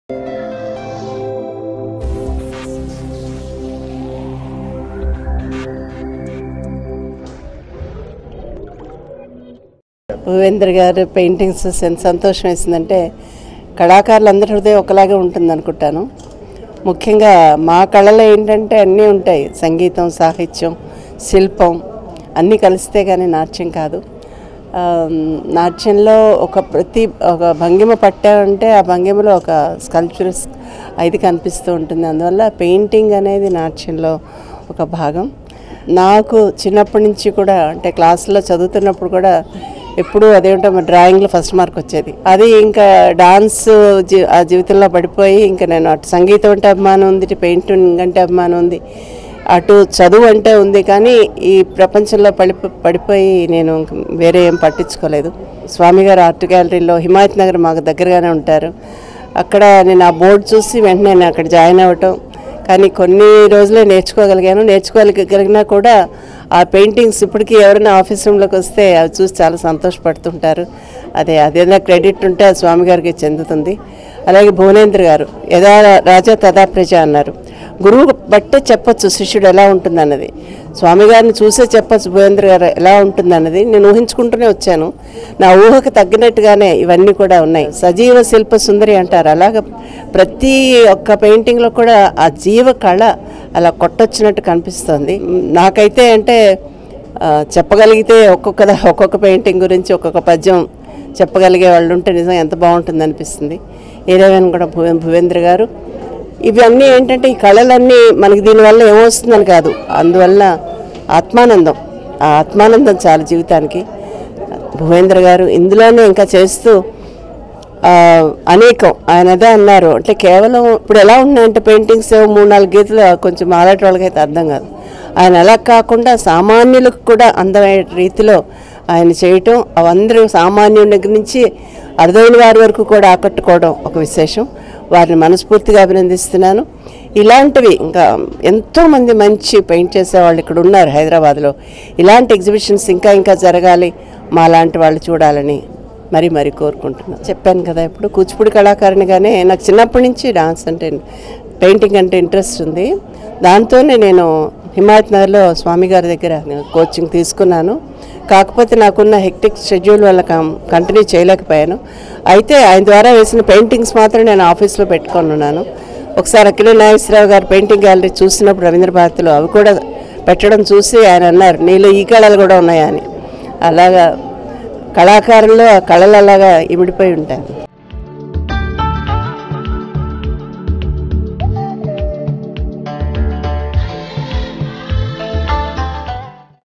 భూవేంద్ర గారు పెయింటింగ్స్ చూసి ఎంత సంతోషం వేసిందంటే కళాకారులందరి హృదయం ఒకలాగే ఉంటుంది అనుకుంటాను ముఖ్యంగా మా కళలో ఏంటంటే అన్నీ ఉంటాయి సంగీతం సాహిత్యం శిల్పం అన్నీ కలిస్తే కానీ నాట్యం కాదు ఆ, నాట్యంలో ఒక ప్రతి ఒక భంగిమ పట్టామంటే ఆ భంగిమలో ఒక స్కల్ప్చరస్ ఇది కనిపిస్తూ ఉంటుంది అందువల్ల పెయింటింగ్ అనేది నాట్యంలో ఒక భాగం నాకు చిన్నప్పటి నుంచి కూడా అంటే క్లాసులో చదువుతున్నప్పుడు కూడా ఎప్పుడూ అదేంటో మా డ్రాయింగ్లో ఫస్ట్ మార్క్ వచ్చేది అది ఇంకా డాన్స్ జీ ఆ జీవితంలో పడిపోయి ఇంకా నేను అటు సంగీతం అంటే అభిమానం ఉంది ఇటు పెయింటింగ్ అంటే అభిమానం ఉంది అటు చదువు అంటే ఉంది కానీ ఈ ప్రపంచంలో పడి పడిపోయి నేను ఇంక వేరే ఏం పట్టించుకోలేదు స్వామి గారు ఆర్ట్ గ్యాలరీలో హిమాయత్ నగర్ మాకు దగ్గరగానే ఉంటారు అక్కడ నేను ఆ బోర్డు చూసి వెంటనే నేను అక్కడ జాయిన్ అవ్వటం కానీ కొన్ని రోజులే నేర్చుకోగలిగాను నేర్చుకోగలిగినా కూడా ఆ పెయింటింగ్స్ ఇప్పటికీ ఎవరైనా ఆఫీస్ రూమ్లోకి వస్తే అవి చూసి చాలా సంతోషపడుతుంటారు అదే అదేదైనా క్రెడిట్ ఉంటే ఆ స్వామి గారికి చెందుతుంది అలాగే భువనేంద్ర గారు యథా రాజా తదా ప్రజ అన్నారు గురువు బట్టే చెప్పొచ్చు శిష్యుడు ఎలా ఉంటుందన్నది స్వామి గారిని చూసే చెప్పొచ్చు భువేంద్ర గారు ఎలా ఉంటుందన్నది నేను ఊహించుకుంటూనే వచ్చాను నా ఊహకు తగ్గినట్టుగానే ఇవన్నీ కూడా ఉన్నాయి సజీవ శిల్ప సుందరి అంటారు అలాగ ప్రతి ఒక్క పెయింటింగ్లో కూడా ఆ జీవ కళ అలా కొట్టొచ్చినట్టు కనిపిస్తుంది మ్, నాకైతే అంటే ఆ, చెప్పగలిగితే ఒక్కొక్క దా- ఒక్కొక్క పెయింటింగ్ గురించి ఒక్కొక్క పద్యం చెప్పగలిగే వాళ్ళు ఉంటే నిజం ఎంత బాగుంటుంది అనిపిస్తుంది ఏదేమైనా కూడా భువ భువేంద్ర గారు ఇవన్నీ ఏంటంటే ఈ కళలన్నీ మనకి దీనివల్ల ఏమొస్తుందని కాదు అందువల్ల ఆత్మానందం ఆ ఆత్మానందం చాలు జీవితానికి భువేంద్ర గారు ఇందులోనే ఇంకా చేస్తూ ఆ, అనేకం ఆయన అదే అన్నారు అంటే కేవలం ఇప్పుడు ఎలా ఉన్నాయంటే పెయింటింగ్స్ ఏవో మూడు నాలుగు గీతలు కొంచెం మాలాటి వాళ్ళకైతే అర్థం కాదు ఆయన అలా కాకుండా సామాన్యులకు కూడా అందమైన రీతిలో ఆయన చేయటం అవందరూ సామాన్యుడి దగ్గర నుంచి అరుదైన వారి వరకు కూడా ఆకట్టుకోవడం ఒక విశేషం వారిని మనస్ఫూర్తిగా అభినందిస్తున్నాను ఇలాంటివి ఇంకా ఎంతోమంది మంచి పెయింట్ చేసేవాళ్ళు ఇక్కడ ఉన్నారు హైదరాబాద్లో ఇలాంటి ఎగ్జిబిషన్స్ ఇంకా ఇంకా జరగాలి మా లాంటి వాళ్ళు చూడాలని మరీ మరీ కోరుకుంటున్నాను చెప్పాను కదా ఇప్పుడు కూచిపూడి కళాకారునిగానే నాకు చిన్నప్పటి నుంచి డాన్స్ అంటే పెయింటింగ్ అంటే ఇంట్రెస్ట్ ఉంది దాంతోనే నేను హిమాయత్ నగర్లో స్వామి గారి దగ్గర నేను కోచింగ్ తీసుకున్నాను కాకపోతే నాకున్న హెక్టిక్ షెడ్యూల్ వల్ల కం- కంటిన్యూ చేయలేకపోయాను అయితే ఆయన ద్వారా వేసిన పెయింటింగ్స్ మాత్రం నేను ఆఫీస్లో పెట్టుకొని ఉన్నాను ఒకసారి అఖిల నాగేశ్వరరావు గారు పెయింటింగ్ గ్యాలరీ చూసినప్పుడు రవీంద్ర భారతిలో అవి కూడా పెట్టడం చూసి ఆయన అన్నారు నీలో ఈ కళలు కూడా ఉన్నాయా అని అలాగా కళాకారుల్లో ఆ కళలు అలాగా ఇమిడిపోయి ఉంటాయి